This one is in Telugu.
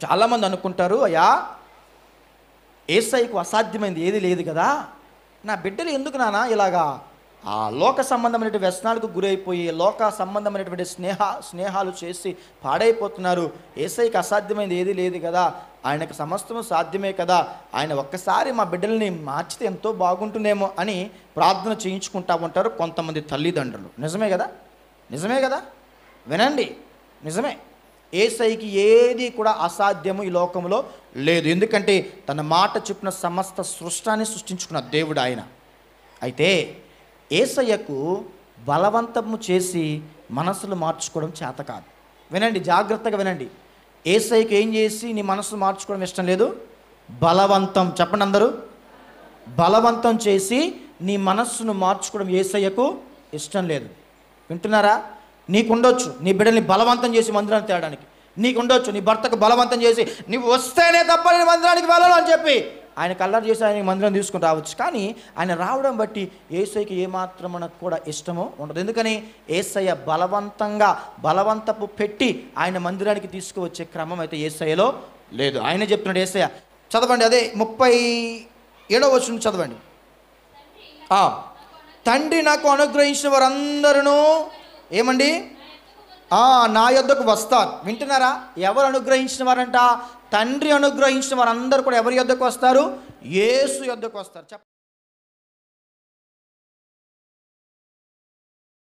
చాలామంది అనుకుంటారు అయ్యా ఏసైకు అసాధ్యమైంది ఏది లేదు కదా నా బిడ్డలు ఎందుకు నానా ఇలాగా ఆ లోక సంబంధమైనటువంటి వ్యసనాలకు గురైపోయి లోక సంబంధమైనటువంటి స్నేహ స్నేహాలు చేసి పాడైపోతున్నారు ఏసైకి అసాధ్యమైంది ఏది లేదు కదా ఆయనకు సమస్తము సాధ్యమే కదా ఆయన ఒక్కసారి మా బిడ్డల్ని మార్చితే ఎంతో బాగుంటుందేమో అని ప్రార్థన చేయించుకుంటా ఉంటారు కొంతమంది తల్లిదండ్రులు నిజమే కదా నిజమే కదా వినండి నిజమే ఏసైకి ఏది కూడా అసాధ్యము ఈ లోకంలో లేదు ఎందుకంటే తన మాట చెప్పిన సమస్త సృష్టాన్ని సృష్టించుకున్న దేవుడు ఆయన అయితే ఏసయ్యకు బలవంతము చేసి మనసులు మార్చుకోవడం చేత కాదు వినండి జాగ్రత్తగా వినండి ఏసైకి ఏం చేసి నీ మనసు మార్చుకోవడం ఇష్టం లేదు బలవంతం చెప్పండి అందరూ బలవంతం చేసి నీ మనస్సును మార్చుకోవడం ఏసయ్యకు ఇష్టం లేదు వింటున్నారా నీకుండొచ్చు నీ బిడ్డల్ని బలవంతం చేసి మందిరానికి తేయడానికి నీకుండొచ్చు నీ భర్తకు బలవంతం చేసి నువ్వు వస్తేనే తప్ప నేను మందిరానికి వెళ్ళను అని చెప్పి ఆయన కల్లర్ చేసి ఆయన మందిరం తీసుకుని రావచ్చు కానీ ఆయన రావడం బట్టి ఏసైకి ఏమాత్రం మనకు కూడా ఇష్టమో ఉండదు ఎందుకని ఏసయ్య బలవంతంగా బలవంతపు పెట్టి ఆయన మందిరానికి తీసుకువచ్చే క్రమం అయితే ఏసయ్యలో లేదు ఆయన చెప్తున్నాడు ఏసయ్య చదవండి అదే ముప్పై ఏడవ వచ్చిన చదవండి ఆ, తండ్రి నాకు అనుగ్రహించిన వారందరూ ఏమండి ఆ, నా యొద్దకు వస్తారు వింటున్నారా ఎవరు అనుగ్రహించిన వారంట తండ్రి అనుగ్రహించిన వారందరూ కూడా ఎవరి యొద్దకు వస్తారు యేసు యొద్దకు వస్తారు చెప్ప